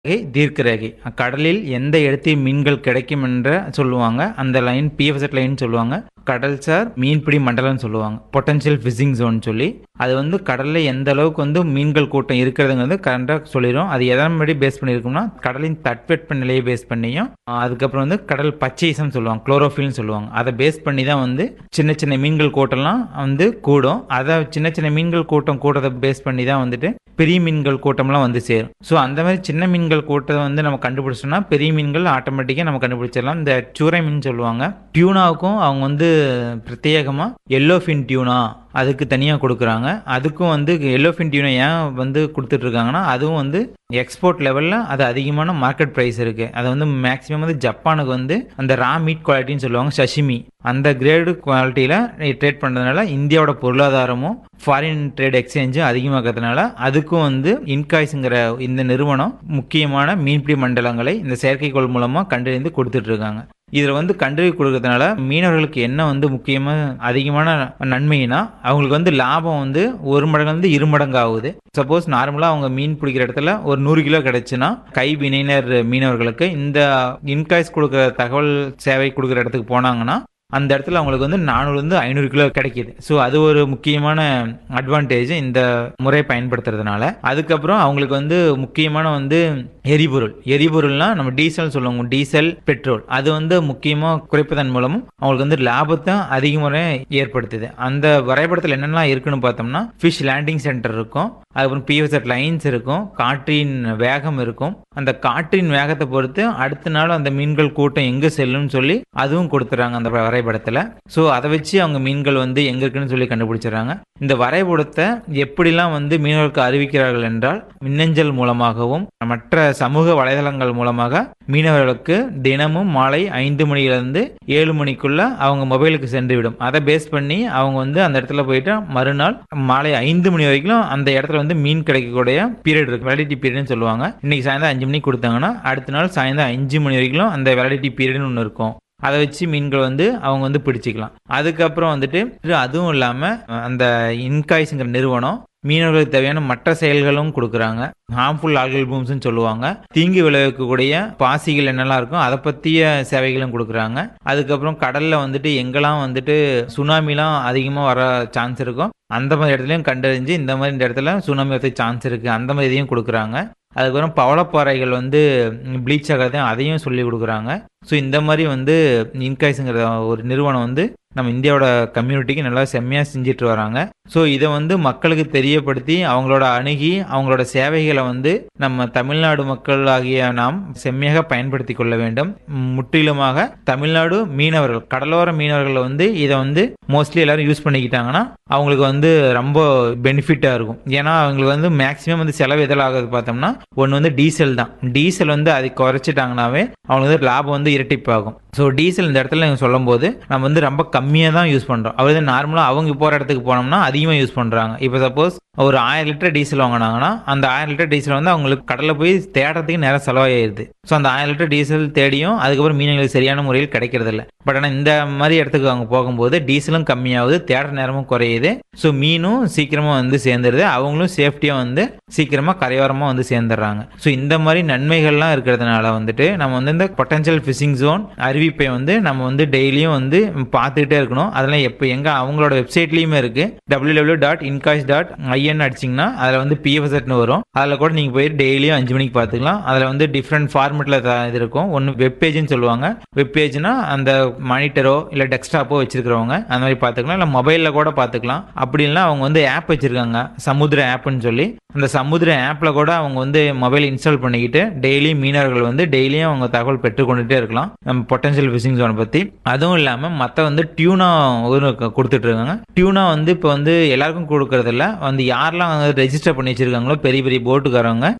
ரேகை, தீர்க்க ரேகை கடலில் எந்த இடத்தில் மீன்கள் கிடைக்கும் என்ற சொல்லுவாங்க அந்த லைன் பிஎஃப்எஸ்எட் லைன் சொல்லுவாங்க கடல்சார் மீன்பிடி மண்டலம்னு சொல்லுவாங்க பொட்டன்ஷியல் ஃபிஷிங் ஜோன் சொல்லி அது வந்து கடலில் எந்த அளவுக்கு வந்து மீன்கள் கூட்டம் இருக்கிறதுங்கிறது கரெக்டாக சொல்லிடும் அது எதன் படி பேஸ் பண்ணியிருக்கும்னா கடலின் தட்பவெட்ப நிலையை பேஸ் பண்ணியும் அதுக்கப்புறம் வந்து கடல் பச்சைசம் சொல்லுவாங்க குளோரோஃபில்னு சொல்லுவாங்க அதை பேஸ் பண்ணி தான் வந்து சின்ன சின்ன மீன்கள் கூட்டம்லாம் வந்து கூடும் அதை சின்ன சின்ன மீன்கள் கூட்டம் கூட்டத்தை பேஸ் பண்ணி தான் வந்துட்டு பெரிய மீன்கள் கூட்டம்லாம் வந்து சேரும் ஸோ அந்த மாதிரி சின்ன மீன்கள் கூட்டத்தை வந்து நம்ம கண்டுபிடிச்சோம்னா பெரிய மீன்கள் ஆட்டோமேட்டிக்காக நம்ம கண்டுபிடிச்சிடலாம் இந்த சூறை மீன் சொல்லுவாங்க டியூனாவுக்கும் அவங்க வந்து பிரத்யேகமாக எல்லோ ஃபின் டியூனா அதுக்கு தனியாக கொடுக்குறாங்க அதுக்கும் வந்து எல்லோ ஃபின் டியூனை ஏன் வந்து கொடுத்துட்ருக்காங்கன்னா அதுவும் வந்து எக்ஸ்போர்ட் லெவலில் அது அதிகமான மார்க்கெட் ப்ரைஸ் இருக்குது அதை வந்து மேக்ஸிமம் வந்து ஜப்பானுக்கு வந்து அந்த ரா மீட் குவாலிட்டின்னு சொல்லுவாங்க சஷிமி அந்த கிரேடு குவாலிட்டியில் ட்ரேட் பண்ணுறதுனால இந்தியாவோட பொருளாதாரமும் ஃபாரின் ட்ரேட் எக்ஸ்சேஞ்சும் அதிகமாக்கிறதுனால அதுக்கும் வந்து இன்காய்ஸுங்கிற இந்த நிறுவனம் முக்கியமான மீன்பிடி மண்டலங்களை இந்த செயற்கைக்கோள் மூலமாக கண்டறிந்து கொடுத்துட்ருக்காங்க இதில் வந்து கண்டறி கொடுக்கறதுனால மீனவர்களுக்கு என்ன வந்து முக்கியமாக அதிகமான நன்மைனா அவங்களுக்கு வந்து லாபம் வந்து ஒரு மடங்கு வந்து இரு மடங்கு ஆகுது சப்போஸ் நார்மலாக அவங்க மீன் பிடிக்கிற இடத்துல ஒரு நூறு கிலோ கிடைச்சுன்னா கைவினைஞர் மீனவர்களுக்கு இந்த இன்காய்ஸ் கொடுக்குற தகவல் சேவை கொடுக்குற இடத்துக்கு போனாங்கன்னா அந்த இடத்துல அவங்களுக்கு வந்து நானூறுலேருந்து ஐநூறு கிலோ கிடைக்கிது ஸோ அது ஒரு முக்கியமான அட்வான்டேஜ் இந்த முறை பயன்படுத்துறதுனால அதுக்கப்புறம் அவங்களுக்கு வந்து முக்கியமான வந்து எரிபொருள் எரிபொருள்னா நம்ம டீசல் சொல்லுவோம் டீசல் பெட்ரோல் அது வந்து முக்கியமாக குறைப்பதன் மூலமும் அவங்களுக்கு வந்து லாபத்தை அதிக முறை ஏற்படுத்துது அந்த வரைபடத்தில் என்னென்னலாம் இருக்குன்னு பார்த்தோம்னா ஃபிஷ் லேண்டிங் சென்டர் இருக்கும் அதுக்கப்புறம் பிஎஸ்எட் லைன்ஸ் இருக்கும் காற்றின் வேகம் இருக்கும் அந்த காற்றின் வேகத்தை பொறுத்து அடுத்த நாள் அந்த மீன்கள் கூட்டம் எங்கே செல்லும்னு சொல்லி அதுவும் கொடுத்துறாங்க அந்த வரைபடத்தில் ஸோ அதை வச்சு அவங்க மீன்கள் வந்து எங்கே இருக்குன்னு சொல்லி கண்டுபிடிச்சிடுறாங்க இந்த வரைபடத்தை எப்படிலாம் வந்து மீனவர்களுக்கு அறிவிக்கிறார்கள் என்றால் மின்னஞ்சல் மூலமாகவும் மற்ற சமூக வலைதளங்கள் மூலமாக மீனவர்களுக்கு தினமும் மாலை ஐந்து மணியிலிருந்து ஏழு மணிக்குள்ள அவங்க மொபைலுக்கு சென்றுவிடும் அதை பேஸ் பண்ணி அவங்க வந்து அந்த இடத்துல போயிட்டு மறுநாள் மாலை ஐந்து மணி வரைக்கும் அந்த இடத்துல வந்து மீன் கிடைக்கக்கூடிய பீரியட் இருக்கு வேலிடிட்டி பீரியட்னு சொல்லுவாங்க இன்னைக்கு சாயந்தரம் அஞ்சு மணிக்கு கொடுத்தாங்கன்னா அடுத்த நாள் சாயந்தரம் அஞ்சு மணி வரைக்கும் அந்த வேலிடிட்டி பீரியட்னு ஒன்று இருக்கும் அதை வச்சு மீன்கள் வந்து அவங்க வந்து பிடிச்சிக்கலாம் அதுக்கப்புறம் வந்துட்டு அதுவும் இல்லாமல் அந்த இன்காய்ஸுங்கிற நிறுவனம் மீனவர்களுக்கு தேவையான மற்ற செயல்களும் கொடுக்குறாங்க ஹார்ம்ஃபுல் ஆல்கல் பூம்ஸ்னு சொல்லுவாங்க தீங்கு விளைவிக்கக்கூடிய பாசிகள் என்னெல்லாம் இருக்கும் அதை பற்றிய சேவைகளும் கொடுக்குறாங்க அதுக்கப்புறம் கடலில் வந்துட்டு எங்கெல்லாம் வந்துட்டு சுனாமிலாம் அதிகமாக வர சான்ஸ் இருக்கும் அந்த மாதிரி இடத்துலையும் கண்டறிஞ்சு இந்த மாதிரி இந்த இடத்துல சுனாமி வரதுக்கு சான்ஸ் இருக்குது அந்த மாதிரி இதையும் கொடுக்குறாங்க அதுக்கப்புறம் பவளப்பாறைகள் வந்து ப்ளீச் ஆகிறதையும் அதையும் சொல்லி கொடுக்குறாங்க ஸோ இந்த மாதிரி வந்து இன்காய்ஸுங்கிற ஒரு நிறுவனம் வந்து நம்ம இந்தியாவோட கம்யூனிட்டிக்கு நல்லா செம்மையாக செஞ்சிட்டு வராங்க ஸோ இதை வந்து மக்களுக்கு தெரியப்படுத்தி அவங்களோட அணுகி அவங்களோட சேவைகளை வந்து நம்ம தமிழ்நாடு மக்கள் ஆகிய நாம் செம்மையாக பயன்படுத்தி கொள்ள வேண்டும் முற்றிலுமாக தமிழ்நாடு மீனவர்கள் கடலோர மீனவர்கள் வந்து இதை வந்து மோஸ்ட்லி எல்லாரும் யூஸ் பண்ணிக்கிட்டாங்கன்னா அவங்களுக்கு வந்து ரொம்ப பெனிஃபிட்டாக இருக்கும் ஏன்னா அவங்களுக்கு வந்து மேக்ஸிமம் வந்து செலவு எதில் ஆகுது பார்த்தோம்னா ஒன்று வந்து டீசல் தான் டீசல் வந்து அதை குறைச்சிட்டாங்கனாவே அவங்களுக்கு வந்து லாபம் வந்து இரட்டிப்பாகும் ஸோ டீசல் இந்த இடத்துல நீங்கள் சொல்லும் போது நம்ம வந்து ரொம்ப கம்மியாக தான் யூஸ் பண்ணுறோம் அவர் வந்து நார்மலாக அவங்க போகிற இடத்துக்கு போனோம்னா அதிகமாக யூஸ் பண்ணுறாங்க இப்போ சப்போஸ் ஒரு ஆயிரம் லிட்டர் டீசல் வாங்கினாங்கன்னா அந்த ஆயிரம் லிட்டர் டீசல் வந்து அவங்களுக்கு கடலில் போய் தேடுறதுக்கு நேரம் செலவாகிடுது ஸோ அந்த ஆயிரம் லிட்டர் டீசல் தேடியும் அதுக்கப்புறம் மீனங்களுக்கு சரியான முறையில் கிடைக்கிறது இல்லை பட் ஆனால் இந்த மாதிரி இடத்துக்கு அவங்க போகும்போது டீசலும் கம்மியாகுது தேடுற நேரமும் குறையுது ஸோ மீனும் சீக்கிரமாக வந்து சேர்ந்துருது அவங்களும் சேஃப்டியாக வந்து சீக்கிரமாக கரையோரமாக வந்து சேர்ந்துடுறாங்க ஸோ இந்த மாதிரி நன்மைகள்லாம் இருக்கிறதுனால வந்துட்டு நம்ம வந்து இந்த பொட்டன்ஷியல் ஃபிஷிங் ஜோன் அறிவிப்பை வந்து நம்ம வந்து டெய்லியும் வந்து பார்த்துக்கிட்டே இருக்கணும் அதெல்லாம் எப்போ எங்கே அவங்களோட வெப்சைட்லேயுமே இருக்குது W W dot INCOIS dot IN அடிச்சிங்கன்னா அதில் வந்து பிஎஃப்எஸ்எட்னு வரும் அதில் கூட நீங்கள் போய் டெய்லியும் அஞ்சு மணிக்கு பார்த்துக்கலாம் அதில் வந்து டிஃப்ரெண்ட் ஃபார்மெட்டில் இது இருக்கும் ஒன்று வெப் பேஜ்னு சொல்லுவாங்க வெப் பேஜ்னா அந்த மானிட்டரோ இல்லை டெஸ்க்டாப்போ வச்சிருக்கிறவங்க அந்த மாதிரி பார்த்துக்கலாம் இல்லை மொபைலில் கூட பார்த்துக்கலாம் அப்படி இல்லைனா அவங்க வந்து ஆப் வச்சுருக்காங்க சமுத்திர ஆப்னு சொல்லி அந்த சமுத்திர ஆப்பில் கூட அவங்க வந்து மொபைல் இன்ஸ்டால் பண்ணிக்கிட்டு டெய்லி மீனவர்கள் வந்து டெய்லியும் அவங்க தகவல் பெற்றுக்கொண்டுட்டே இருக்கலாம் நம்ம பொட்டன்ஷியல் ஃபிஷிங் ஜோனை பற்றி அதுவும் இல்லாமல் மற்ற வந்து டியூனா ஒரு கொடுத்துட்டு இருக்காங்க டியூனா வந்து இப்போ வந்து எல்லாருக்கும் கொடுக்கறதில்ல வந்து யாரெல்லாம் வந்து ரெஜிஸ்டர் பண்ணி வச்சிருக்காங்களோ பெரிய பெரிய போட்டுக்காரவங்க